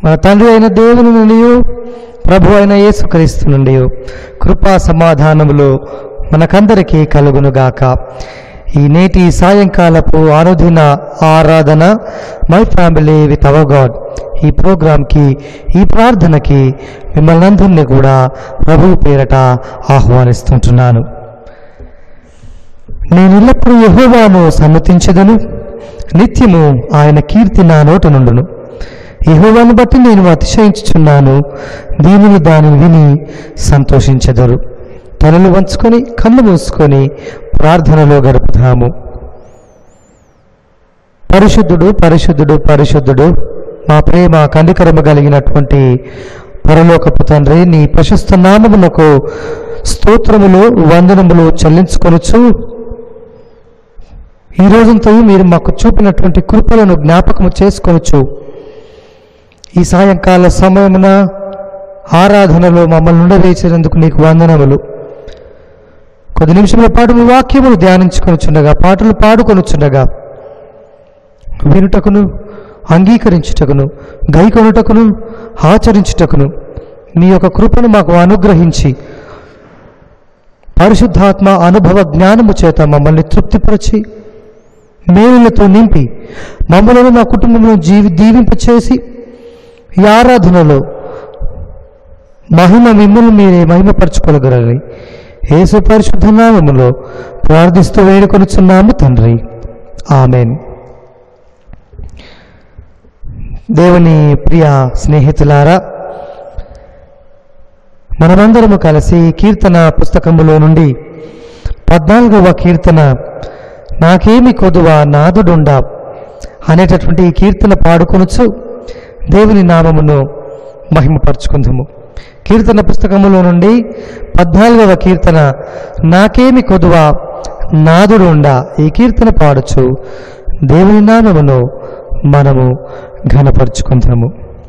మన తండ్రి అయిన దేవుని నుండి ప్రభు అయిన యేసుక్రీస్తు నుండి కృపా సమాధానములు మనకందరికీ కలుగునుగాక ఈ నేటి సాయంకాలపు అనుదిన ఆరాధన my family with our God ఈ ప్రోగ్రాంకి ఈ ప్రార్థనకి మిమ్మల్ని అందరినీ కూడా ప్రభువు పేరట ఆహ్వానిస్తుంటున్నాను నేను ఎల్లప్పుడూ యెహోవాను సమ్మతించదను నిత్యము ఆయన కీర్తి నా నోట నుండును యెహోవాను బట్టి నేను అతిశయించుచున్నాను దీనిని దానిని విని సంతోషించెదరు తలలు వంచుకొని కళ్ళు మూసుకొని ప్రార్థనలో గడుపుతాము పరిశుద్ధుడు పరిశుద్ధుడు పరిశుద్ధుడు మా ప్రేమ కనికరము కలిగినటువంటి పరలోకపు తండ్రి నీ ప్రశస్త నామమునకు స్తోత్రములు వందనములు చెల్లించుకొనుచు ఈ రోజంతయు మీరు మాకు చూపినటువంటి కృపలను జ్ఞాపకము చేసుకొనొచ్చు ఈ సాయంకాల సమయమున ఆరాధనలో మమ్మల్ని ఉండవేసినందుకు నీకు వందనములు కొద్ది నిమిషముల పాటు మీ వాక్యములు ధ్యానించుకొనుచుండగా పాటలు పాడుకొనుచుండగా వినుటకును అంగీకరించుటకును గైకొనుటకును ఆచరించుటకును మీ యొక్క కృపను మాకు అనుగ్రహించి పరిశుద్ధాత్మ అనుభవ జ్ఞానము చేత మమ్మల్ని తృప్తిపరచి మేలులతో నింపి మమ్మలను మా కుటుంబమును జీవి దీవింపచేసి ఈ ఆరాధనలో మహిమ మిమ్మల్ని మీరే మహిమపరచుకోగలరని యేసు పరిశుద్ధ నామములో ప్రార్థిస్తూ వేడుకొనుచున్నాము తండ్రి ఆమెన్ దేవుని ప్రియ స్నేహితులారా మనమందరము కలిసి కీర్తన పుస్తకములో నుండి పద్నాలుగవ కీర్తన నాకేమి కొదువ నాదుడుండా అనేటటువంటి ఈ కీర్తన పాడుకొనొచ్చు దేవుని నామమును మహిమపరచుకుందాము కీర్తన పుస్తకములో నుండి పద్నాలుగవ కీర్తన నాకేమి కొదువ నాదుడుండా ఈ కీర్తన పాడుచు దేవుని నామమును మనము ఘనపరుచుకుందాము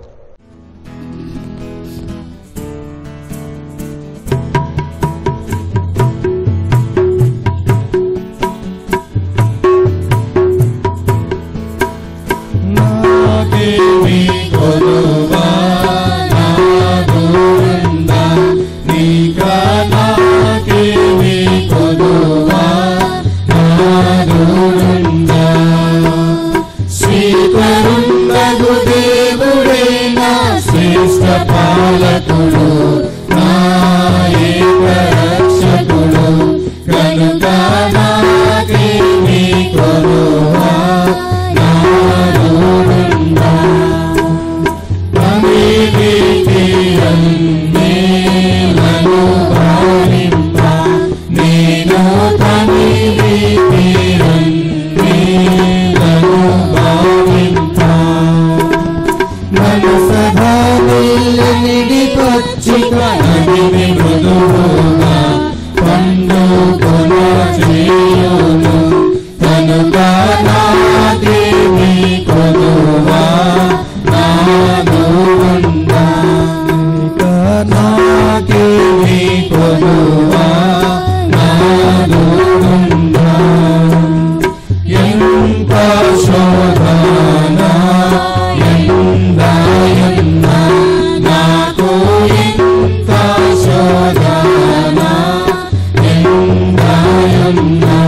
నాకేమి కొదువా నాదుందా నీకా నాకేమి కొదువా నాదుందా శ్రీకరుండగు దేవుడైన శ్రేష్ఠ పాలకుడు నా ఏక రక్షకుడు కనుక నాకేమి కొదువా నాదుందా తమిళను భావింప నేను తమిళను భావింప మనసధానిడి పచ్చిక నదిని మృదువుగా పండు కొన చేయును కనుక నాదేవి కొనువా నాదుందా నాకేమి కొనువా నాదుందా ఎంత శోధన ఎందాయన్న నాకు ఎంత శోధన ఎందాయన్న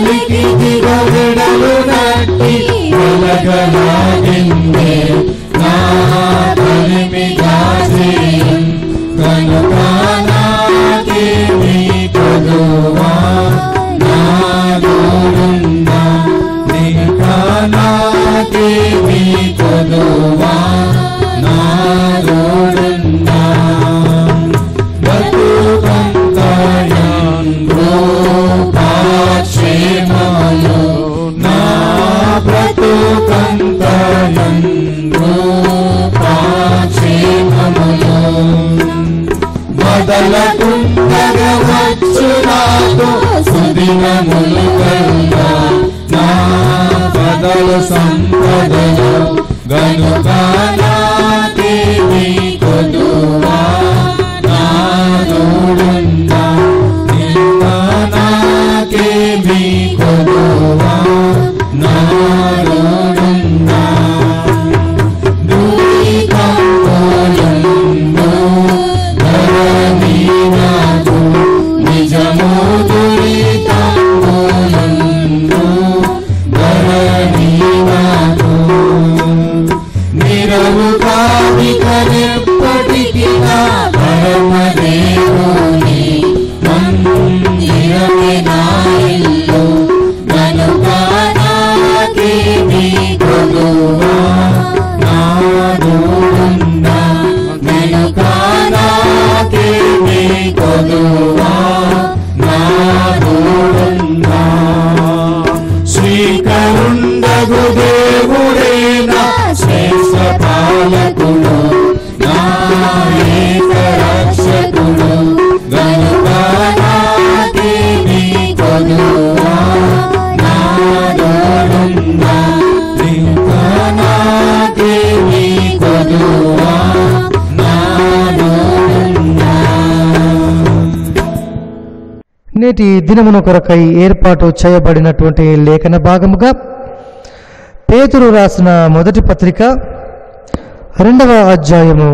కలికి దిగవిడలు నట్టి వెలగలాగిందే నా తలిమి కాసేయం కనుక నాకేమి కొదువా నా దూరున్నా నిక నాకేమి కొదువా నా దూరున్నా బతుకంతయం రూపాక్షేమములు నా బ్రతుకంతయం రూపాక్షేమములు మొదలకుండగవచ్చు నాకు సుదినములు కన్నా నా బదలు సంపదలు గనుక నాకేమి కొదువా నా తోడున్నా నిన్న నాకేమి కొదువా నా తోడున్నా దూరికంబోలందు ధరణి నాకు నిజము దూరికంబోలందు ధరణి నాకు నిరవు కావికనెప్పటికీ నా పరమదేవుని మందిరమే నా ఇల్లు గనుక నాకేమి కొదువా నా దూరున్నా గనుక నాకేమి కొదువా నా దూరున్నా శ్రీకరుండగు దేవుడేనా శ్రేష్ఠ పాలకుడు నా ఏక రక్షకుడు గనుక నాకేమి కొదువా నా దూరున్నా గనుక నాకేమి కొదువా నా దూరున్నా నేటి దినమున కొరకై ఏర్పాటు చేయబడినటువంటి లేఖన భాగముగా పేతురు రాసిన మొదటి పత్రిక రెండవ అధ్యాయము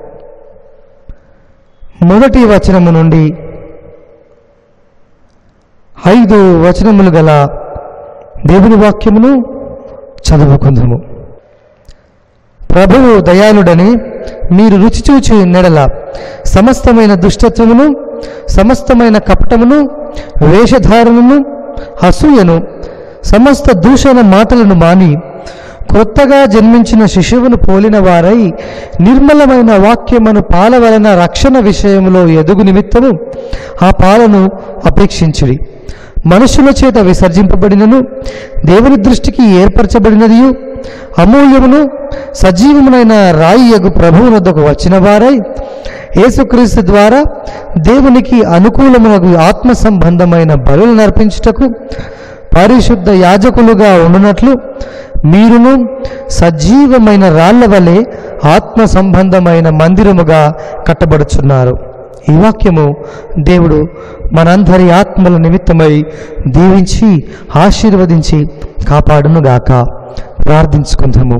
మొదటి వచనము నుండి ఐదు వచనములు గల దేవుని వాక్యమును చదువుకుందాము ప్రభువు దయాళుడని మీరు రుచి చూచి నెడల సమస్తమైన దుష్టత్వమును సమస్తమైన కపటమును వేషధారణను అసూయను సమస్త దూషణ మాటలను మాని క్రొత్తగా జన్మించిన శిశువును పోలిన వారై నిర్మలమైన వాక్యమును పాల వలన రక్షణ విషయంలో ఎదుగు నిమిత్తము ఆ పాలను అపేక్షించుడి మనుషుల చేత విసర్జింపబడినను దేవుని దృష్టికి ఏర్పరచబడినదియు అమూల్యమును సజీవమునైన రాయి యగు ప్రభువు వద్దకు వచ్చిన వారై యేసుక్రీస్తు ద్వారా దేవునికి అనుకూలమునకు ఆత్మ సంబంధమైన బలులు నర్పించుటకు పరిశుద్ధ యాజకులుగా ఉండునట్లు మీరును సజీవమైన రాళ్ల వలె ఆత్మ సంబంధమైన మందిరముగా కట్టబడుచున్నారు ఈ వాక్యము దేవుడు మనందరి ఆత్మల నిమిత్తమై దీవించి ఆశీర్వదించి కాపాడునుగాక ప్రార్థించుకుందాము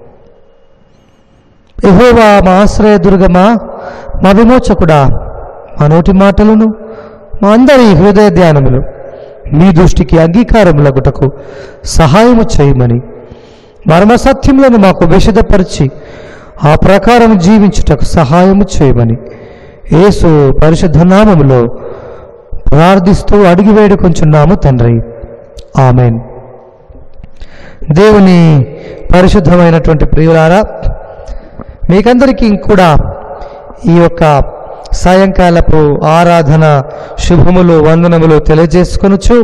యెహోవా మా ఆశ్రయదుర్గమా మా విమోచకుడా మా నోటి మాటలను మా అందరి హృదయ ధ్యానములు మీ దృష్టికి అంగీకారములగుటకు సహాయము చేయమని మర్మసత్యములను మాకు విషదపరిచి ఆ ప్రకారం జీవించుటకు సహాయము చేయమని యేసు పరిశుద్ధ నామములో ప్రార్థిస్తూ అడిగి వేడుకొంచున్నాము తండ్రి ఆమెన్ దేవుని పరిశుద్ధమైనటువంటి ప్రియులారా మీకందరికీ కూడా ఈ యొక్క సాయంకాలపు ఆరాధన శుభములు వందనములు తెలియజేసుకొనొచ్చు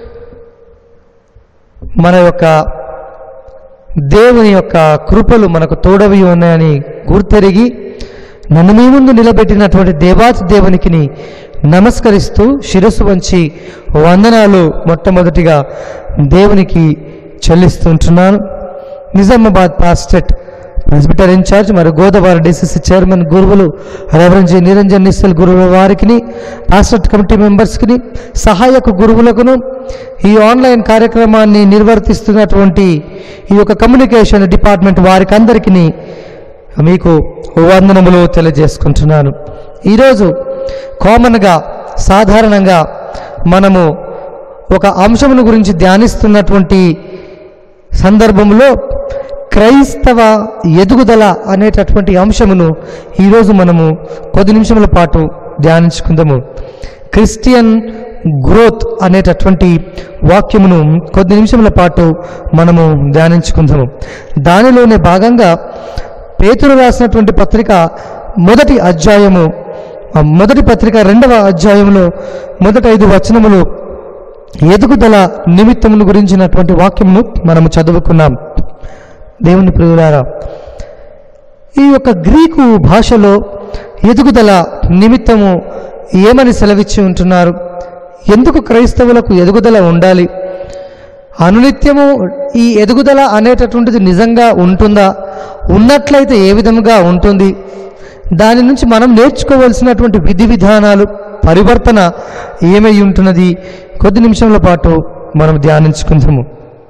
మన యొక్క దేవుని యొక్క కృపలు మనకు తోడవి ఉన్నాయని గుర్తెరిగి నన్ను మీ ముందు నిలబెట్టినటువంటి దేవాతి దేవునికి నమస్కరిస్తూ శిరస్సు వంచి వందనాలు మొట్టమొదటిగా దేవునికి చెల్లిస్తుంటున్నాను నిజామాబాద్ పాస్టెట్ ప్రెసిబిటర్ ఇన్ఛార్జ్ మరి గోదావరి డిసిసి చైర్మన్ గురువులు రెవరెండ్ జి నిరంజన్ నిశ్చల్ గురువుల వారికి పాస్టెట్ కమిటీ మెంబర్స్కి సహాయక గురువులకును ఈ ఆన్లైన్ కార్యక్రమాన్ని నిర్వర్తిస్తున్నటువంటి ఈ యొక్క కమ్యూనికేషన్ డిపార్ట్మెంట్ వారికి అందరికీ మీకు వందనములు తెలియజేసుకుంటున్నాను ఈరోజు కామన్గా సాధారణంగా మనము ఒక అంశమును గురించి ధ్యానిస్తున్నటువంటి సందర్భంలో క్రైస్తవ ఎదుగుదల అనేటటువంటి అంశమును ఈరోజు మనము కొద్ది నిమిషముల పాటు ధ్యానించుకుందాము క్రిస్టియన్ గ్రోత్ అనేటటువంటి వాక్యమును కొద్ది నిమిషముల పాటు మనము ధ్యానించుకుందాము దానిలోనే భాగంగా పేతురు రాసినటువంటి పత్రిక మొదటి అధ్యాయము ఆ మొదటి పత్రిక రెండవ అధ్యాయంలో మొదటి ఐదు వచనములు ఎదుగుదల నిమిత్తమును గురించినటువంటి వాక్యమును మనము చదువుకున్నాం దేవుని ప్రియులారా ఈ యొక్క గ్రీకు భాషలో ఎదుగుదల నిమిత్తము ఏమని సెలవిచ్చి ఉంటున్నారు ఎందుకు క్రైస్తవులకు ఎదుగుదల ఉండాలి అనునిత్యము ఈ ఎదుగుదల అనేటటువంటిది నిజంగా ఉంటుందా ఉన్నట్లయితే ఏ విధముగా ఉంటుంది దాని నుంచి మనం నేర్చుకోవలసినటువంటి విధి విధానాలు పరివర్తన ఏమై ఉంటున్నది కొద్ది నిమిషముల పాటు మనం ధ్యానించుకుందాము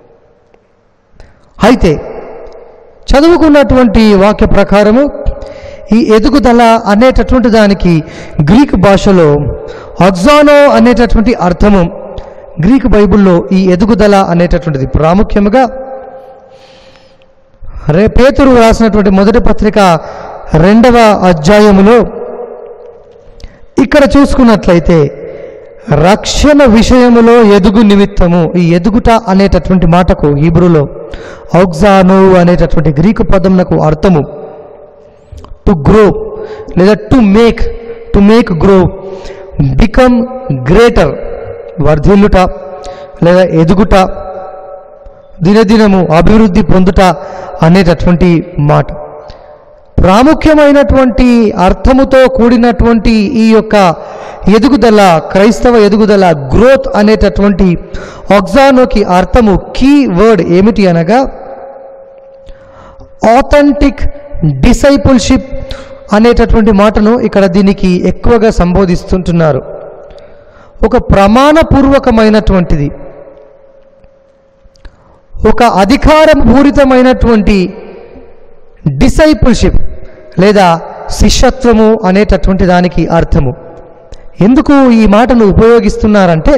అయితే చదువుకున్నటువంటి వాక్య ప్రకారము ఈ ఎదుగుదల అనేటటువంటి దానికి గ్రీక్ భాషలో అగ్జానో అనేటటువంటి అర్థము గ్రీక్ బైబిల్లో ఈ ఎదుగుదల అనేటటువంటిది ప్రాముఖ్యముగా రే పేతురు రాసినటువంటి మొదటి పత్రిక రెండవ అధ్యాయములో ఇక్కడ చూసుకున్నట్లయితే రక్షణ విషయములో ఎదుగు నిమిత్తము ఈ ఎదుగుట అనేటటువంటి మాటకు హీబ్రూలో ఔగ్జాను అనేటటువంటి గ్రీకు పదమునకు అర్థము టు గ్రో లేదా to make to make grow become greater వర్ధిల్లుట లేదా ఎదుగుట దినదినము అభివృద్ధి పొందుట అనేటటువంటి మాట ప్రాముఖ్యమైనటువంటి అర్థముతో కూడినటువంటి ఈ యొక్క ఎదుగుదల క్రైస్తవ ఎదుగుదల గ్రోత్ అనేటటువంటి ఆక్సానోకి అర్థము కీ వర్డ్ ఏమిటి అనగా ఆథెంటిక్ డిసైపుల్షిప్ అనేటటువంటి మాటను ఇక్కడ దీనికి ఎక్కువగా సంబోధిస్తుంటున్నారు ఒక ప్రమాణపూర్వకమైనటువంటిది ఒక అధికారపూరితమైనటువంటి డిసైపుల్షిప్ లేదా శిష్యత్వము అనేటటువంటి దానికి అర్థము ఎందుకు ఈ మాటను ఉపయోగిస్తున్నారంటే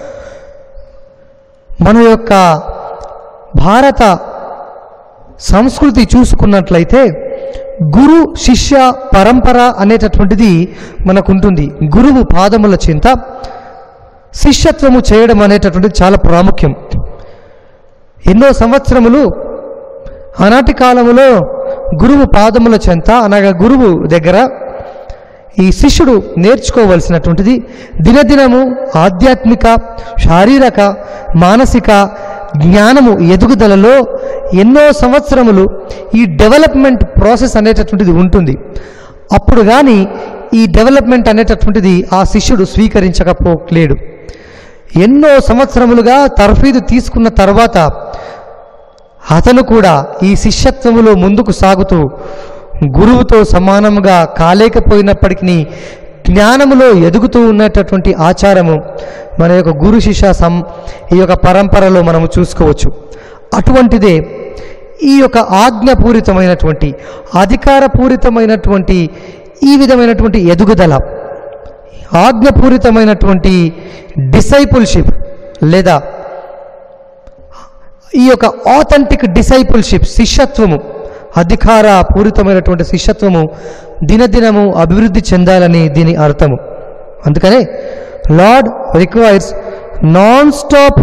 మన యొక్క భారత సంస్కృతి చూసుకున్నట్లయితే గురు శిష్య పరంపర అనేటటువంటిది మనకుంటుంది గురువు పాదముల చింత శిష్యత్వము చేయడం అనేటటువంటిది చాలా ప్రాముఖ్యం ఎన్నో సంవత్సరములు ఆనాటి కాలములో గురువు పాదముల చెంత అనగా గురువు దగ్గర ఈ శిష్యుడు నేర్చుకోవలసినటువంటిది దినదినము ఆధ్యాత్మిక శారీరక మానసిక జ్ఞానము ఎదుగుదలలో ఎన్నో సంవత్సరములు ఈ డెవలప్మెంట్ ప్రాసెస్ అనేటటువంటిది ఉంటుంది అప్పుడు కానీ ఈ డెవలప్మెంట్ అనేటటువంటిది ఆ శిష్యుడు స్వీకరించకపోలేడు ఎన్నో సంవత్సరములుగా తర్ఫీదు తీసుకున్న తర్వాత అతను కూడా ఈ శిష్యత్వములో ముందుకు సాగుతూ గురువుతో సమానముగా కాలేకపోయినప్పటికీ జ్ఞానములో ఎదుగుతూ ఉన్నటటువంటి ఆచారము మన యొక్క గురు శిష్య సం ఈ యొక్క పరంపరలో మనము చూసుకోవచ్చు అటువంటిదే ఈ యొక్క ఆజ్ఞపూరితమైనటువంటి అధికారపూరితమైనటువంటి ఈ విధమైనటువంటి ఎదుగుదల ఆజ్ఞపూరితమైనటువంటి డిసైపుల్షిప్ లేదా ఈ యొక్క ఆథెంటిక్ డిసైపుల్షిప్ శిష్యత్వము అధికార పూరితమైనటువంటి శిష్యత్వము దినదినము అభివృద్ధి చెందాలని దీని అర్థము అందుకనే Lord requires non stop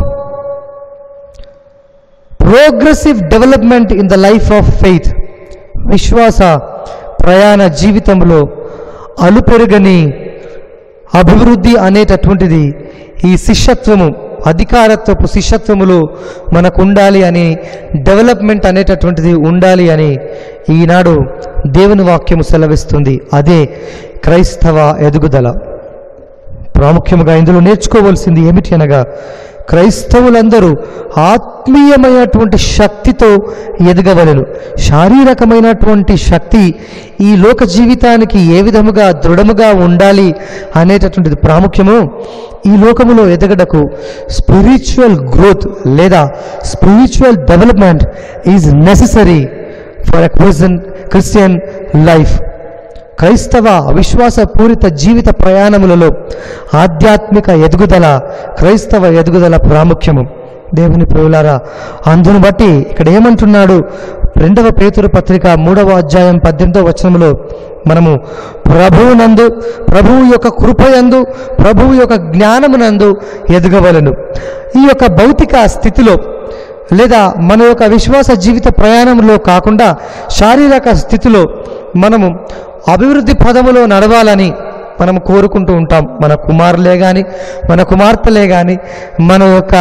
progressive development in the life of faith విశ్వాస ప్రయాణ జీవితంలో అలుపెరుగని అభివృద్ధి అనేటటువంటిది ఈ శిష్యత్వము అధికారత్వపు శిష్యత్వములు మనకు ఉండాలి అని డెవలప్మెంట్ అనేటటువంటిది ఉండాలి అని ఈనాడు దేవుని వాక్యము సెలవిస్తుంది అదే క్రైస్తవ ఎదుగుదల ప్రాముఖ్యముగా ఇందులో నేర్చుకోవాల్సింది ఏమిటి అనగా క్రైస్తవులందరూ ఆత్మీయమైనటువంటి శక్తితో ఎదగవలెను శారీరకమైనటువంటి శక్తి ఈ లోక జీవితానికి ఏ విధముగా దృఢముగా ఉండాలి అనేటటువంటిది ప్రాముఖ్యము ఈ లోకములో ఎదగడకు స్పిరిచువల్ గ్రోత్ లేదా spiritual development is necessary for a Christian Christian life క్రైస్తవ విశ్వాసపూరిత జీవిత ప్రయాణములలో ఆధ్యాత్మిక ఎదుగుదల క్రైస్తవ ఎదుగుదల ప్రాముఖ్యము దేవుని ప్రియులారా అందును బట్టి ఇక్కడ ఏమంటున్నాడు రెండవ పేతురు పత్రిక మూడవ అధ్యాయం పద్దెనిమిదవ వచనములో మనము ప్రభువునందు ప్రభువు యొక్క కృపయందు ప్రభువు యొక్క జ్ఞానమునందు ఎదగవలను ఈ యొక్క భౌతిక స్థితిలో లేదా మన యొక్క విశ్వాస జీవిత ప్రయాణంలో కాకుండా శారీరక స్థితిలో మనము అభివృద్ధి పదములో నడవాలని మనం కోరుకుంటూ ఉంటాం మన కుమారులే కానీ మన కుమార్తెలే కానీ మన యొక్క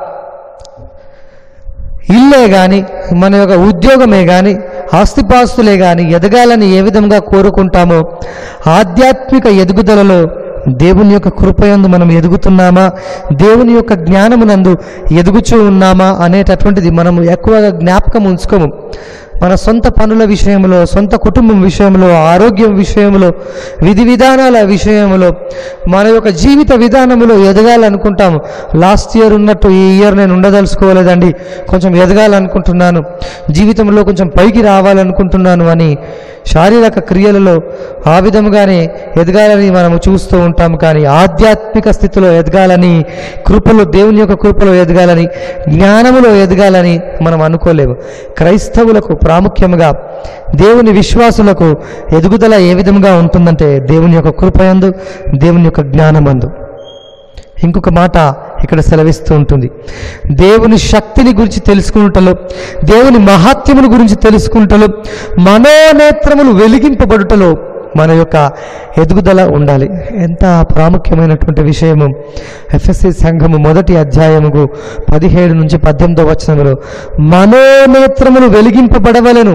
ఇల్లే కానీ మన యొక్క ఉద్యోగమే కానీ ఆస్తిపాస్తులే కానీ ఎదగాలని ఏ విధంగా కోరుకుంటామో ఆధ్యాత్మిక ఎదుగుదలలో దేవుని యొక్క కృపయందు మనం ఎదుగుతున్నామా దేవుని యొక్క జ్ఞానమునందు ఎదుగుచూ ఉన్నామా అనేటటువంటిది మనము ఎక్కువగా జ్ఞాపకం ఉంచుకోము మన సొంత పనుల విషయంలో సొంత కుటుంబం విషయంలో ఆరోగ్యం విషయంలో విధి విధానాల విషయంలో మన యొక్క జీవిత విధానంలో ఎదగాలనుకుంటాము లాస్ట్ ఇయర్ ఉన్నట్టు ఈ ఇయర్ నేను ఉండదలుచుకోలేదండి కొంచెం ఎదగాలనుకుంటున్నాను జీవితంలో కొంచెం పైకి రావాలనుకుంటున్నాను అని శారీరక క్రియలలో ఆ విధముగానే ఎదగాలని మనము చూస్తూ ఉంటాము కానీ ఆధ్యాత్మిక స్థితిలో ఎదగాలని కృపలో దేవుని యొక్క కృపలో ఎదగాలని జ్ఞానములో ఎదగాలని మనం అనుకోలేము క్రైస్తవులకు ప్రాముఖ్యముగా దేవుని విశ్వాసులకు ఎదుగుదల ఏ విధంగా ఉంటుందంటే దేవుని యొక్క కృపయందు దేవుని యొక్క జ్ఞానమందు ఇంకొక మాట ఇక్కడ సెలవిస్తూ ఉంటుంది దేవుని శక్తిని గురించి తెలుసుకున్నటలో దేవుని మహాత్యమును గురించి తెలుసుకుంటలో మనోనేత్రములు వెలిగింపబడుటలో మన యొక్క ఎదుగుదల ఉండాలి ఎంత ప్రాముఖ్యమైనటువంటి విషయము ఎఫ్ఎస్సి సంఘము మొదటి అధ్యాయముకు పదిహేడు నుంచి పద్దెనిమిదో వచనములో మనోనేత్రములు వెలిగింపబడవలను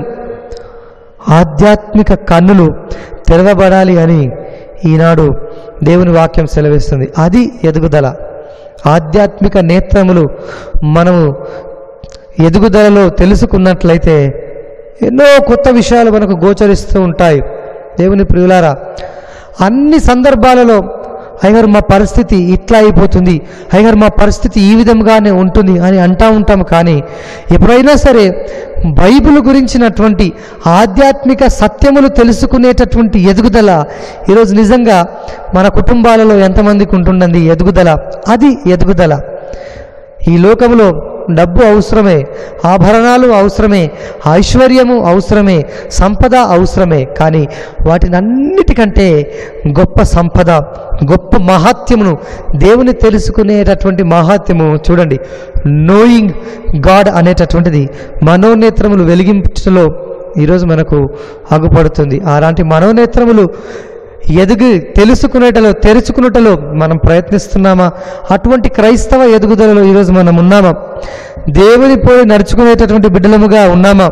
ఆధ్యాత్మిక కన్నులు తెరవబడాలి అని ఈనాడు దేవుని వాక్యం సెలవిస్తుంది అది ఎదుగుదల ఆధ్యాత్మిక నేత్రములు మనము ఎదుగుదలలో తెలుసుకున్నట్లయితే ఎన్నో కొత్త విషయాలు మనకు గోచరిస్తూ ఉంటాయి దేవుని ప్రియులారా అన్ని సందర్భాలలో అయ్యగారు మా పరిస్థితి ఇట్లా అయిపోతుంది అయ్యగారు మా పరిస్థితి ఈ విధంగానే ఉంటుంది అని అంటా ఉంటాం కానీ ఎప్పుడైనా సరే బైబిల్ గురించినటువంటి ఆధ్యాత్మిక సత్యములు తెలుసుకునేటటువంటి ఎదుగుదల ఈరోజు నిజంగా మన కుటుంబాలలో ఎంతమందికి ఉంటుందండి ఎదుగుదల అది ఎదుగుదల ఈ లోకములో డబ్బు అవసరమే ఆభరణాలు అవసరమే ఐశ్వర్యము అవసరమే సంపద అవసరమే కానీ వాటిని అన్నిటికంటే గొప్ప సంపద గొప్ప మహాత్యమును దేవుని తెలుసుకునేటటువంటి మహాత్యము చూడండి నోయింగ్ గాడ్ అనేటటువంటిది మనోనేత్రములు వెలిగించడంలో ఈరోజు మనకు అగుపడుతుంది అలాంటి మనోనేత్రములు ఎదుగు తెలుసుకునేటలో తెరుచుకునేటలో మనం ప్రయత్నిస్తున్నామా అటువంటి క్రైస్తవ ఎదుగుదలలో ఈరోజు మనం ఉన్నామా దేవుని పోయి నడుచుకునేటటువంటి బిడ్డలముగా ఉన్నామా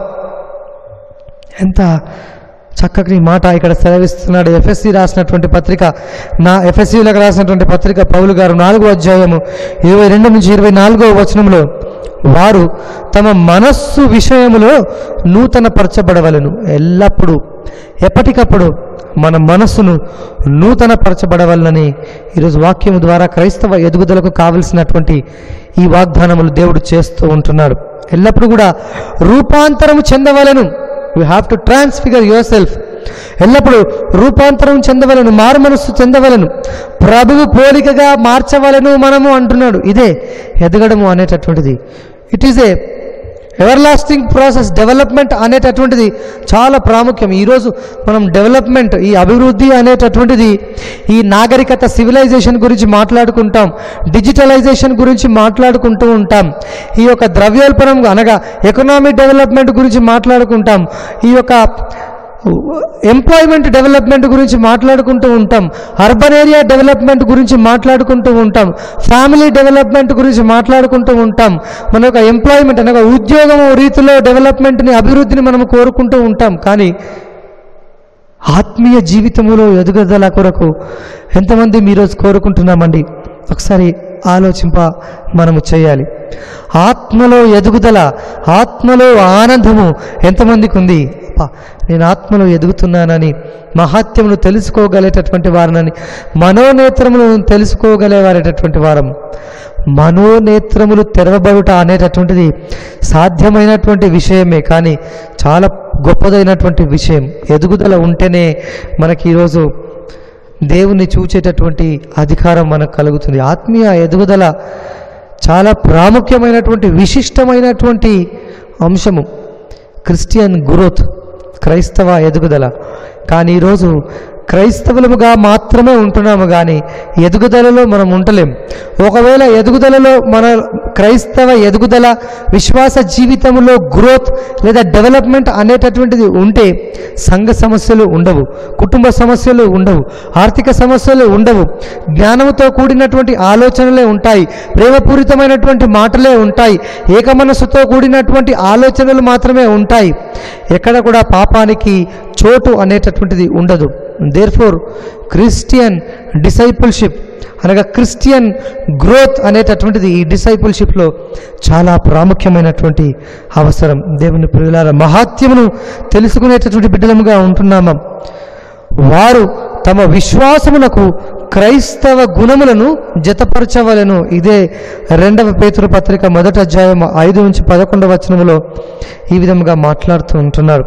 ఎంత చక్కటి మాట ఇక్కడ సెలవిస్తున్నాడు ఎఫ్ఎస్సి రాసినటువంటి పత్రిక నా ఎఫ్ఎస్సిలకు రాసినటువంటి పత్రిక పౌలు గారు నాలుగో అధ్యాయము ఇరవై రెండు నుంచి ఇరవై నాలుగో వచనంలో వారు తమ మనస్సు విషయములో నూతన పరచబడవలను ఎల్లప్పుడూ ఎప్పటికప్పుడు మన మనస్సును నూతన పరచబడవలనని ఈరోజు వాక్యము ద్వారా క్రైస్తవ ఎదుగుదలకు కావలసినటువంటి ఈ వాగ్దానములు దేవుడు చేస్తూ ఉంటున్నాడు ఎల్లప్పుడూ కూడా రూపాంతరము చెందవలను you have to transfigure yourself ఎల్లప్పుడూ రూపాంతరం చెందవలను మారు మనస్సు చెందవలను ప్రభువు పోలికగా మార్చవలను మనము అంటున్నాడు ఇదే ఎదగడము అనేటటువంటిది it is a everlasting process development అనేటటువంటిది చాలా ప్రాముఖ్యం ఈరోజు మనం డెవలప్మెంట్ ఈ అభివృద్ధి అనేటటువంటిది ఈ నాగరికత సివిలైజేషన్ గురించి మాట్లాడుకుంటాం డిజిటలైజేషన్ గురించి మాట్లాడుకుంటూ ఉంటాం ఈ యొక్క ద్రవ్యోల్పణం అనగా ఎకనామిక్ డెవలప్మెంట్ గురించి మాట్లాడుకుంటాం ఈ యొక్క ఎంప్లాయ్మెంట్ డెవలప్మెంట్ గురించి మాట్లాడుకుంటూ ఉంటాం అర్బన్ ఏరియా డెవలప్మెంట్ గురించి మాట్లాడుకుంటూ ఉంటాం ఫ్యామిలీ డెవలప్మెంట్ గురించి మాట్లాడుకుంటూ ఉంటాం మన యొక్క ఎంప్లాయ్మెంట్ అనగా ఉద్యోగం రీతిలో డెవలప్మెంట్ని అభివృద్ధిని మనం కోరుకుంటూ ఉంటాం కానీ ఆత్మీయ జీవితంలో ఎదుగుదల కొరకు ఎంతమంది ఈరోజు కోరుకుంటున్నామండి ఒకసారి ఆలోచింప మనము చేయాలి ఆత్మలో ఎదుగుదల ఆత్మలో ఆనందము ఎంతమందికి ఉంది అబ్బా, నేను ఆత్మలో ఎదుగుతున్నానని మహాత్యమును తెలుసుకోగలేటటువంటి వారనని మనోనేత్రమును తెలుసుకోగలేవారేటటువంటి వారం మనోనేత్రములు తెరవబడుట అనేటటువంటిది సాధ్యమైనటువంటి విషయమే కానీ చాలా గొప్పదైనటువంటి విషయం ఎదుగుదల ఉంటేనే మనకి ఈరోజు దేవుని చూచేటటువంటి అధికారం మనకు కలుగుతుంది ఆత్మీయ ఎదుగుదల చాలా ప్రాముఖ్యమైనటువంటి విశిష్టమైనటువంటి అంశము క్రిస్టియన్ గ్రోత్ క్రైస్తవ ఎదుగుదల కానీ ఈరోజు క్రైస్తవులముగా మాత్రమే ఉంటున్నాము కానీ ఎదుగుదలలో మనం ఉండలేం ఒకవేళ ఎదుగుదలలో మన క్రైస్తవ ఎదుగుదల విశ్వాస జీవితంలో గ్రోత్ లేదా డెవలప్మెంట్ అనేటటువంటిది ఉంటే సంఘ సమస్యలు ఉండవు కుటుంబ సమస్యలు ఉండవు ఆర్థిక సమస్యలు ఉండవు జ్ఞానముతో కూడినటువంటి ఆలోచనలే ఉంటాయి ప్రేమపూరితమైనటువంటి మాటలే ఉంటాయి ఏకమనస్సుతో కూడినటువంటి ఆలోచనలు మాత్రమే ఉంటాయి ఎక్కడ కూడా పాపానికి చోటు అనేటటువంటిది ఉండదు దేర్ ఫోర్ క్రిస్టియన్ డిసైపుల్షిప్ అనగా క్రిస్టియన్ గ్రోత్ అనేటటువంటిది ఈ డిసైపుల్షిప్లో చాలా ప్రాముఖ్యమైనటువంటి అవసరం దేవుని ప్రియులార మహాత్యమును తెలుసుకునేటటువంటి బిడ్డలముగా ఉంటున్నామా వారు తమ విశ్వాసమునకు క్రైస్తవ గుణములను జతపరచవలను ఇదే రెండవ పేతురు పత్రిక మొదటి అధ్యాయం ఐదు నుంచి పదకొండవ వచనములో ఈ విధముగా మాట్లాడుతూ ఉంటున్నారు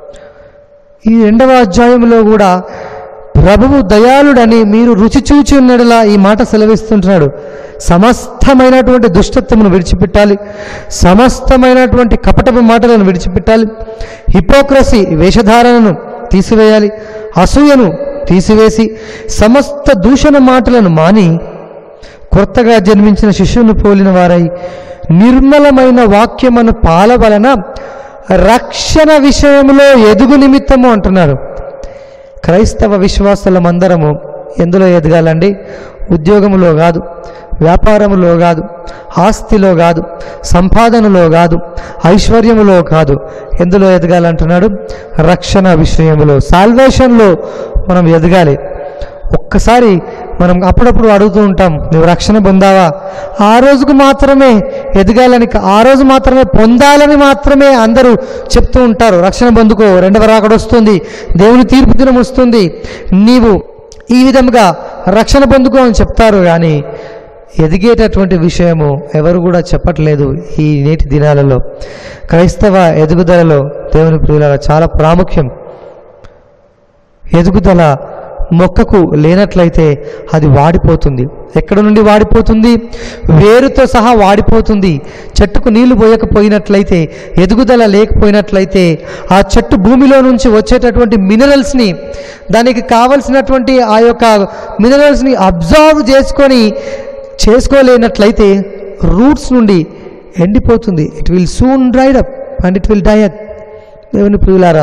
ఈ రెండవ అధ్యాయంలో కూడా ప్రభువు దయాళుడని మీరు రుచి చూచి ఉన్నడలా ఈ మాట సెలవిస్తుంటున్నాడు సమస్తమైనటువంటి దుష్టత్వమును విడిచిపెట్టాలి సమస్తమైనటువంటి కపటపు మాటలను విడిచిపెట్టాలి హిపోక్రసీ వేషధారణను తీసివేయాలి అసూయను తీసివేసి సమస్త దూషణ మాటలను మాని కొత్తగా జన్మించిన శిశువును పోలిన వారై నిర్మలమైన వాక్యమను పాల వలన రక్షణ విషయంలో ఎదుగు నిమిత్తము అంటున్నారు క్రైస్తవ విశ్వాసులమందరము ఎందులో ఎదగాలండి ఉద్యోగములో కాదు వ్యాపారములో కాదు ఆస్తిలో కాదు సంపాదనలో కాదు ఐశ్వర్యములో కాదు ఎందులో ఎదగాలంటున్నాడు రక్షణ విషయంలో సాల్వేషన్లో మనం ఎదగాలి ఒక్కసారి మనం అప్పుడప్పుడు అడుగుతూ ఉంటాం నువ్వు రక్షణ పొందావా ఆ రోజుకు మాత్రమే ఎదగాలని కా- ఆ రోజు మాత్రమే పొందాలని మాత్రమే అందరూ చెప్తూ ఉంటారు రక్షణ పొందుకో రెండవ రాకడ వస్తుంది దేవుని తీర్పు దినం వస్తుంది నీవు ఈ విధంగా రక్షణ పొందుకో అని చెప్తారు కానీ ఎదిగేటటువంటి విషయము ఎవరు కూడా చెప్పట్లేదు ఈ నేటి దినాలలో క్రైస్తవ ఎదుగుదలలో దేవుని ప్రియుల చాలా ప్రాముఖ్యం ఎదుగుదల మొక్కకు లేనట్లయితే అది వాడిపోతుంది ఎక్కడ నుండి వాడిపోతుంది వేరుతో సహా వాడిపోతుంది చెట్టుకు నీళ్లు పోయకపోయినట్లయితే ఎదుగుదల లేకపోయినట్లయితే ఆ చెట్టు భూమిలో నుంచి వచ్చేటటువంటి మినరల్స్ని దానికి కావలసినటువంటి ఆ యొక్క మినరల్స్ని అబ్జర్వ్ చేసుకొని చేసుకోలేనట్లయితే రూట్స్ నుండి ఎండిపోతుంది it will soon dried up and it will die దేవుని ప్రియులారా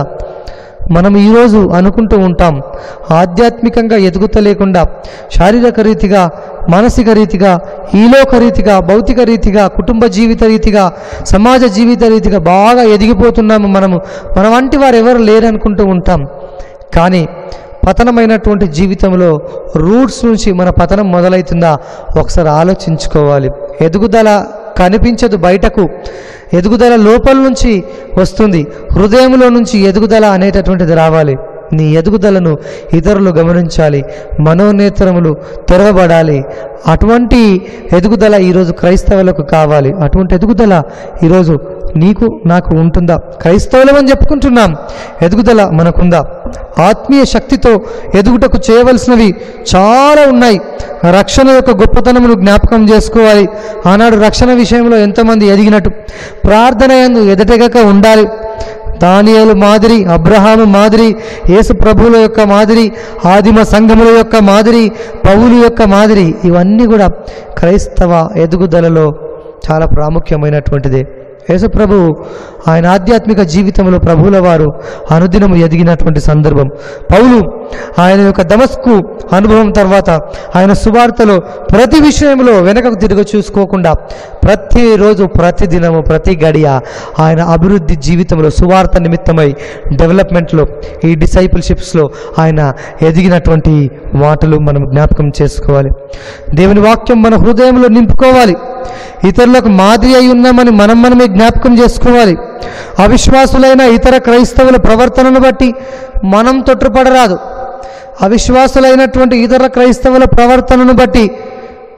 మనం ఈరోజు అనుకుంటూ ఉంటాం ఆధ్యాత్మికంగా ఎదుగుతలేకుండా శారీరక రీతిగా మానసిక రీతిగా ఈలోక రీతిగా భౌతిక రీతిగా కుటుంబ జీవిత రీతిగా సమాజ జీవిత రీతిగా బాగా ఎదిగిపోతున్నాము మనము మన వంటి వారు ఎవరు లేరనుకుంటూ ఉంటాం కానీ పతనమైనటువంటి జీవితంలో రూట్స్ నుంచి మన పతనం మొదలవుతుందా ఒకసారి ఆలోచించుకోవాలి ఎదుగుదల కనిపించదు బయటకు ఎదుగుదల లోపల నుంచి వస్తుంది హృదయంలో నుంచి ఎదుగుదల అనేటటువంటిది రావాలి నీ ఎదుగుదలను ఇతరులు గమనించాలి మనోనేత్రములు తెరవబడాలి అటువంటి ఎదుగుదల ఈరోజు క్రైస్తవులకు కావాలి అటువంటి ఎదుగుదల ఈరోజు నీకు నాకు ఉంటుందా క్రైస్తవులం అని చెప్పుకుంటున్నాం ఎదుగుదల మనకుందా ఆత్మీయ శక్తితో ఎదుగుటకు చేయవలసినవి చాలా ఉన్నాయి రక్షణ యొక్క గొప్పతనమును జ్ఞాపకం చేసుకోవాలి ఆనాడు రక్షణ విషయంలో ఎంతమంది ఎదిగినట్టు ప్రార్థన యందు ఎదటగక ఉండాలి దానియేలు మాదిరి అబ్రహాము మాదిరి యేసు ప్రభువుల యొక్క మాదిరి ఆదిమ సంఘముల యొక్క మాదిరి పౌలు యొక్క మాదిరి ఇవన్నీ కూడా క్రైస్తవ ఎదుగుదలలో చాలా ప్రాముఖ్యమైనటువంటిదే యేసు ప్రభు ఆయన ఆధ్యాత్మిక జీవితంలో ప్రభువుల వారు అనుదినము ఎదిగినటువంటి సందర్భం పౌలు ఆయన యొక్క దమస్కు అనుభవం తర్వాత ఆయన సువార్తలో ప్రతి విషయంలో వెనకకు తిరిగి చూసుకోకుండా ప్రతిరోజు ప్రతి దినము ప్రతి గడియ ఆయన అభివృద్ధి జీవితంలో సువార్త నిమిత్తమై డెవలప్మెంట్లో ఈ డిసైపుల్షిప్స్లో ఆయన ఎదిగినటువంటి మాటలు మనం జ్ఞాపకం చేసుకోవాలి దేవుని వాక్యం మన హృదయంలో నింపుకోవాలి ఇతరులకు మాదిరి అయి ఉన్నామని మనం మనమే జ్ఞాపకం చేసుకోవాలి అవిశ్వాసులైన ఇతర క్రైస్తవుల ప్రవర్తనను బట్టి మనం తొట్టుపడరాదు అవిశ్వాసులైనటువంటి ఇతర క్రైస్తవుల ప్రవర్తనను బట్టి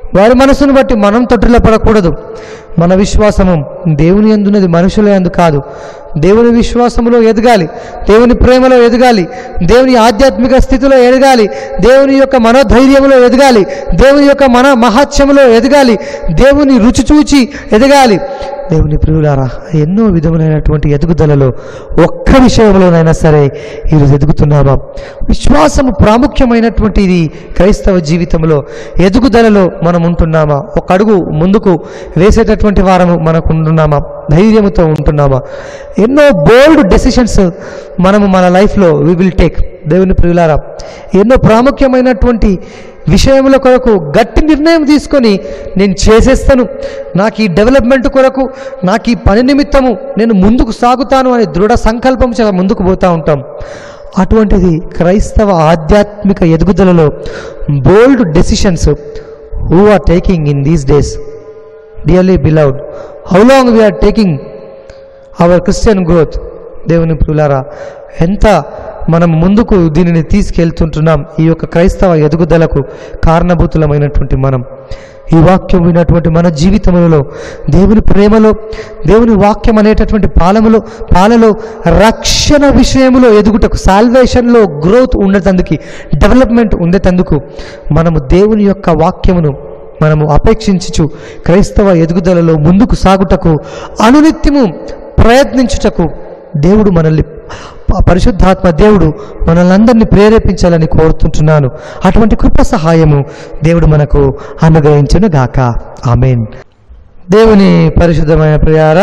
వారి మనసును బట్టి మనం తొట్టిలో పడకూడదు మన విశ్వాసము దేవుని ఎందున్నది మనుషుల ఎందు కాదు దేవుని విశ్వాసములో ఎదగాలి దేవుని ప్రేమలో ఎదగాలి దేవుని ఆధ్యాత్మిక స్థితిలో ఎదగాలి దేవుని యొక్క మనోధైర్యంలో ఎదగాలి దేవుని యొక్క మన మహత్యములో ఎదగాలి దేవుని రుచి చూచి ఎదగాలి దేవుని ప్రియులారా ఎన్నో విధములైనటువంటి ఎదుగుదలలో ఒక్క విషయంలోనైనా సరే ఈరోజు ఎదుగుతున్నామా విశ్వాసము ప్రాముఖ్యమైనటువంటిది క్రైస్తవ జీవితంలో ఎదుగుదలలో మనం ఉంటున్నామా ఒక అడుగు ముందుకు వేసేటటువంటి వారము మనకు ఉంటున్నామా ధైర్యముతో ఉంటున్నామా ఎన్నో బోల్డ్ డెసిషన్స్ మనము మన లైఫ్లో వి విల్ టేక్ దేవుని ప్రియులారా ఎన్నో ప్రాముఖ్యమైనటువంటి విషయముల కొరకు గట్టి నిర్ణయం తీసుకొని నేను చేసేస్తాను నాకు ఈ డెవలప్మెంట్ కొరకు నాకు ఈ పని నిమిత్తము నేను ముందుకు సాగుతాను అనే దృఢ సంకల్పం చేత ముందుకు పోతూ ఉంటాం అటువంటిది క్రైస్తవ ఆధ్యాత్మిక ఎదుగుదలలో bold decisions who are taking in these days dearly beloved how long we are taking our Christian growth దేవుని ప్రియులారా ఎంత మనం ముందుకు దీనిని తీసుకెళ్తుంటున్నాం ఈ యొక్క క్రైస్తవ ఎదుగుదలకు కారణభూతులమైనటువంటి మనం ఈ వాక్యం విన్నటువంటి మన జీవితములలో దేవుని ప్రేమలో దేవుని వాక్యం అనేటటువంటి పాలములో పాలలో రక్షణ విషయములో ఎదుగుటకు సాల్వేషన్లో గ్రోత్ ఉండేటందుకు డెవలప్మెంట్ ఉండేటందుకు మనము దేవుని యొక్క వాక్యమును మనము అపేక్షించుచు క్రైస్తవ ఎదుగుదలలో ముందుకు సాగుటకు అనునిత్యము ప్రయత్నించుటకు దేవుడు మనల్ని ప- పరిశుద్ధాత్మ దేవుడు మనల్ని అందరినీ ప్రేరేపించాలని కోరుతుంటున్నాను అటువంటి కృప సహాయము దేవుడు మనకు అనుగ్రహించును గాక ఆమెన్ దేవుని పరిశుద్ధమైన ప్రియార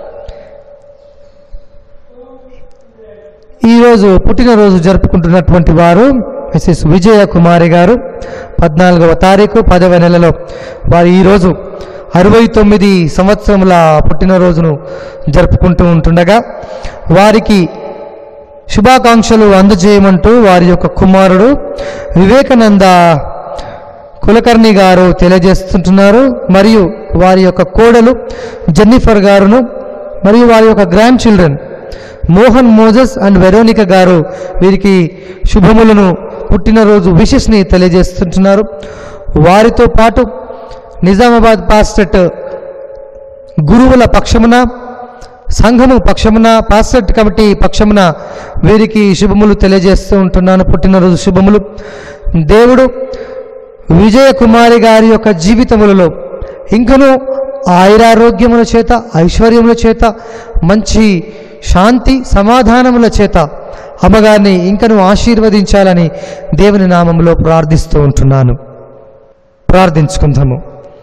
ఈరోజు పుట్టినరోజు జరుపుకుంటున్నటువంటి వారు మిసెస్ విజయ కుమారి గారు పద్నాలుగవ తారీఖు పదవ నెలలో వారు ఈరోజు అరవై తొమ్మిది సంవత్సరముల పుట్టినరోజును జరుపుకుంటూ ఉంటుండగా వారికి శుభాకాంక్షలు అందజేయమంటూ వారి యొక్క కుమారుడు వివేకానంద కులకర్ణి గారు తెలియజేస్తుంటున్నారు మరియు వారి యొక్క కోడలు జెన్నిఫర్ గారును మరియు వారి యొక్క grandchildren Mohan Moses and Veronica గారు వీరికి శుభములను పుట్టినరోజు విషెస్ని తెలియజేస్తుంటున్నారు వారితో పాటు నిజామాబాద్ పాస్టెట్ గురువుల పక్షమున సంఘము పక్షమున పాస్టెట్ కమిటీ పక్షమున వీరికి శుభములు తెలియజేస్తూ ఉంటున్నాను పుట్టినరోజు శుభములు దేవుడు విజయ కుమారి గారి యొక్క జీవితములలో ఇంకనూ ఆయురారోగ్యముల చేత ఐశ్వర్యముల చేత మంచి శాంతి సమాధానముల చేత అమ్మగారిని ఇంకను ఆశీర్వదించాలని దేవుని నామంలో ప్రార్థిస్తూ ఉంటున్నాను ప్రార్థించుకుందాము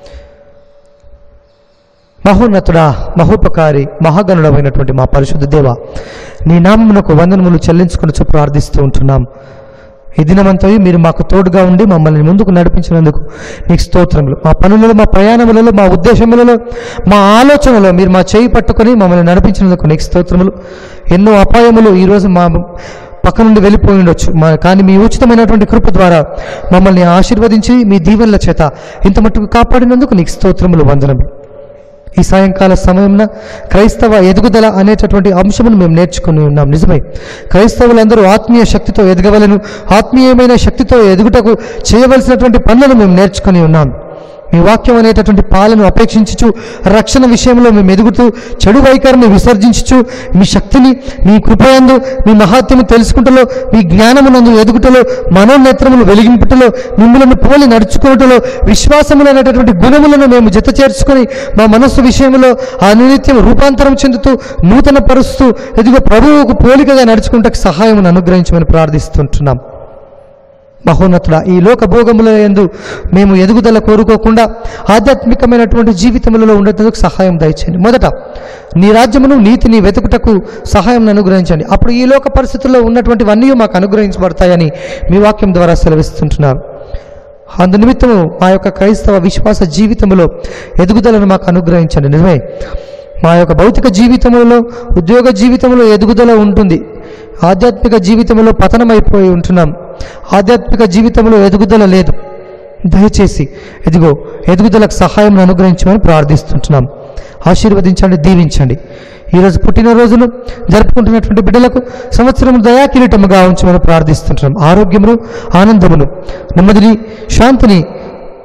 మహోన్నతుడా మహోపకారి మహాగణుడమైనటువంటి మా పరిశుద్ధ దేవ నీ నామమునకు వందనములు చెల్లించుకుని ప్రార్థిస్తూ ఉంటున్నాం ఈ దినమంతయు మీరు మాకు తోడుగా ఉండి మమ్మల్ని ముందుకు నడిపించినందుకు నీకు స్తోత్రములు మా పనులలో మా ప్రయాణములలో మా ఉద్దేశములలో మా ఆలోచనలో మీరు మా చేయి పట్టుకొని మమ్మల్ని నడిపించినందుకు నీకు స్తోత్రములు ఎన్నో అపాయములు ఈరోజు మా పక్క నుండి వెళ్ళిపోయి ఉండొచ్చు మా కానీ మీ ఉచితమైనటువంటి కృప ద్వారా మమ్మల్ని ఆశీర్వదించి మీ దీవెనల చేత ఇంత మట్టుకు కాపాడినందుకు నీకు స్తోత్రములు వందనములు ఈ సాయంకాల సమయంలో క్రైస్తవ ఎదుగుదల అనేటటువంటి అంశమును మేము నేర్చుకుని ఉన్నాం నిజమే క్రైస్తవులందరూ ఆత్మీయ శక్తితో ఎదగవలను ఆత్మీయమైన శక్తితో ఎదుగుటకు చేయవలసినటువంటి పనులను మేము నేర్చుకుని ఉన్నాం మీ వాక్యం అనేటటువంటి పాలను అపేక్షించుచు రక్షణ విషయంలో మేము ఎదుగుతూ చెడు వైఖరిని విసర్జించుచు మీ శక్తిని మీ కృపయందు మీ మహాత్యము తెలుసుకుంటలో మీ జ్ఞానమునందు ఎదుగుటలో మనోనేత్రములు వెలిగింపుటలో మిమ్మల్ని పోలి నడుచుకున్నటలో విశ్వాసములు అనేటటువంటి గుణములను మేము జత చేర్చుకొని మా మనస్సు విషయంలో అనునిత్యం రూపాంతరం చెందుతూ నూతన పరుస్తూ ఎదుగు ప్రభువుకు పోలికగా నడుచుకుంటకు సహాయమును అనుగ్రహించమని ప్రార్థిస్తుంటున్నాం మహోన్నతుడా ఈ లోక భోగముల యందు మేము ఎదుగుదల కోరుకోకుండా ఆధ్యాత్మికమైనటువంటి జీవితములలో ఉండేందుకు సహాయం దయచేయండి మొదట నీ రాజ్యమును నీతిని వెతుకుటకు సహాయం అనుగ్రహించండి అప్పుడు ఈ లోక పరిస్థితుల్లో ఉన్నటువంటివన్నీ మాకు అనుగ్రహించబడతాయని మీ వాక్యం ద్వారా సెలవిస్తుంటున్నారు అందు నిమిత్తము మా యొక్క క్రైస్తవ విశ్వాస జీవితంలో ఎదుగుదలను మాకు అనుగ్రహించండి నిజమే మా యొక్క భౌతిక జీవితంలో ఉద్యోగ జీవితంలో ఎదుగుదల ఉంటుంది ఆధ్యాత్మిక జీవితంలో పతనమైపోయి ఉంటున్నాం ఆధ్యాత్మిక జీవితంలో ఎదుగుదల లేదు దయచేసి ఎదిగో ఎదుగుదలకు సహాయం అనుగ్రహించమని ప్రార్థిస్తుంటున్నాం ఆశీర్వదించండి దీవించండి ఈరోజు పుట్టినరోజును జరుపుకుంటున్నటువంటి బిడ్డలకు సంవత్సరం దయాకిరీటముగా ఉంచమని ప్రార్థిస్తుంటున్నాం ఆరోగ్యమును ఆనందమును నెమ్మదిని శాంతిని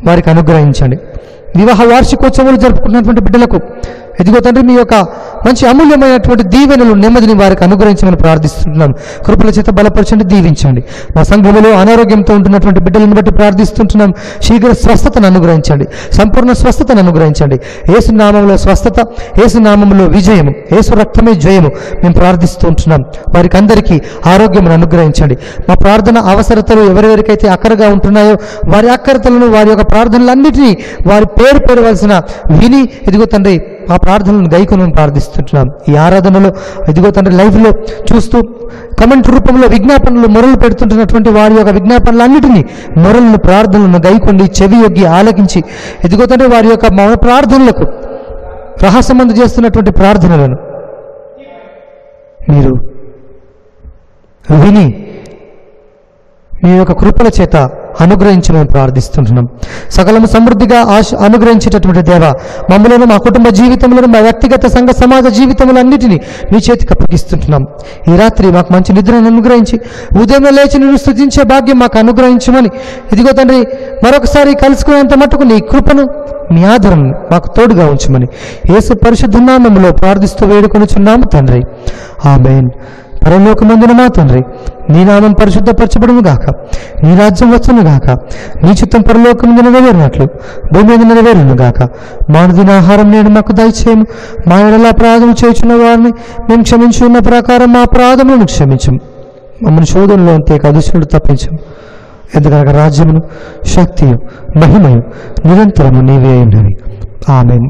వారికి అనుగ్రహించండి వివాహ వార్షికోత్సవాలు జరుపుకున్నటువంటి బిడ్డలకు ఎదిగో తండ్రి మీ యొక్క మంచి అమూల్యమైనటువంటి దీవెనలు నెమ్మదిని వారికి అనుగ్రహించమని ప్రార్థిస్తుంటున్నాను కృపల చేత బలపరచండి దీవించండి మా సంఘములో అనారోగ్యంతో ఉంటున్నటువంటి బిడ్డలను బట్టి ప్రార్థిస్తుంటున్నాం శీఘ్ర స్వస్థతను అనుగ్రహించండి సంపూర్ణ స్వస్థతను అనుగ్రహించండి ఏసు నామంలో స్వస్థత ఏసు నామంలో విజయము ఏసు రక్తమే జయము మేము ప్రార్థిస్తూ ఉంటున్నాం వారికి అందరికీ ఆరోగ్యమును అనుగ్రహించండి మా ప్రార్థన అవసరతలు ఎవరెవరికైతే అక్కరగా ఉంటున్నాయో వారి అక్కరతలను వారి యొక్క ప్రార్థనలన్నిటినీ వారి పేరు పేరవలసిన విని ఎదిగో తండ్రి ఆ ప్రార్థనలను గైకొనని ప్రార్థిస్తుంటున్నాం ఈ ఆరాధనలో ఎదిగో తండ్రి లైవ్లో చూస్తూ కమెంట్ రూపంలో విజ్ఞాపనలు మొరలు పెడుతుంటున్నటువంటి వారి యొక్క విజ్ఞాపనలన్నిటినీ మొరలను ప్రార్థనలను గైకొండి చెవి యొగ్గి ఆలకించి ఎదిగో తండ్రి వారి యొక్క మన ప్రార్థనలకు రహస్యమందు చేస్తున్నటువంటి ప్రార్థనలను మీరు విని మీ యొక్క కృపల చేత అనుగ్రహించి మేము ప్రార్థిస్తుంటున్నాం సకలము సమృద్ధిగా ఆశ అనుగ్రహించేటటువంటి దేవ మమ్మలను మా కుటుంబ జీవితంలో మా వ్యక్తిగత సంఘ సమాజ జీవితములన్నిటినీ మీ చేతికి అప్పగిస్తుంటున్నాం ఈ రాత్రి మాకు మంచి నిద్రను అనుగ్రహించి ఉదయం లేచి నిన్ను స్థుతించే భాగ్యం మాకు అనుగ్రహించమని ఇదిగో తండ్రి మరొకసారి కలుసుకునేంత మట్టుకు నీ కృపను మీ ఆదరణ మాకు తోడుగా ఉంచమని యేసు పరిశుద్ధ నామములో ప్రార్థిస్తూ వేడుకొనుచున్నాము తండ్రి ఆమెన్ పరలోకమందున మా తండ్రి నీ నామం పరిశుద్ధపరచబడును గాక నీ రాజ్యం వచ్చును గాక నీ చిత్తం పరలోకమందున నెరవేరినట్లు భూమి మీద నెరవేరును గాక మానదిన ఆహారం నేను మాకు దయచేయము మా ఎడల అపరాధం చేయుచున్న వారిని మేము క్షమించున్న ప్రకారం మా అపరాధములను క్షమించము మమ్మల్ని శోధనలో అంతే కదుసుడు తప్పించము ఎందుకనగా రాజ్యమును శక్తియు మహిమయు నిరంతరము నీవే అయినవి ఆమెన్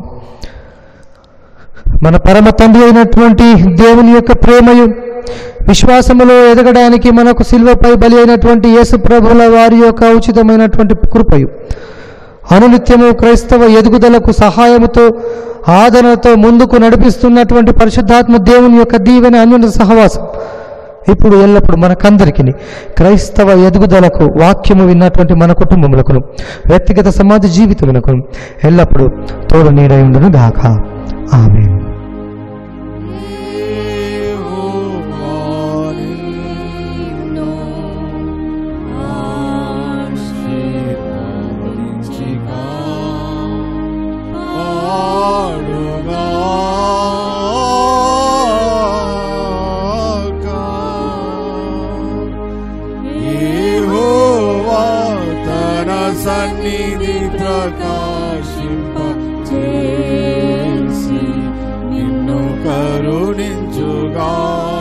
మన పరమ తండ్రి అయినటువంటి దేవుని యొక్క ప్రేమయు విశ్వాసములో ఎదగడానికి మనకు శిల్వపై బలి అయినటువంటి యేసు ప్రభుల వారి యొక్క ఉచితమైనటువంటి కృపయు అనునిత్యము క్రైస్తవ ఎదుగుదలకు సహాయముతో ఆదరణతో ముందుకు నడిపిస్తున్నటువంటి పరిశుద్ధాత్మ దేవుని యొక్క దీవెన అన్యున సహవాసం ఇప్పుడు ఎల్లప్పుడు మనకందరికి క్రైస్తవ ఎదుగుదలకు వాక్యము విన్నటువంటి మన కుటుంబములకును వ్యక్తిగత సమాజ జీవితమునకును ఎల్లప్పుడూ తోడు నీడై ఉండును గాక ఆమె సన్నిధి ప్రకాశింప చేసి నిన్ను కరుణించుగాక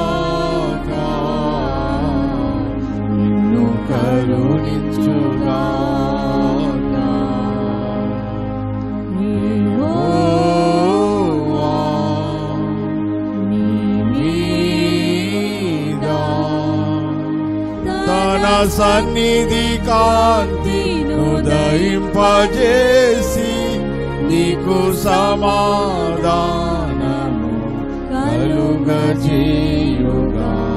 నిన్ను కరుణించుగాక యెహోవా మీద తన సన్నిధి కాంతిను దయింపజేసి నీకు సమాధానము కలుగజేయుగా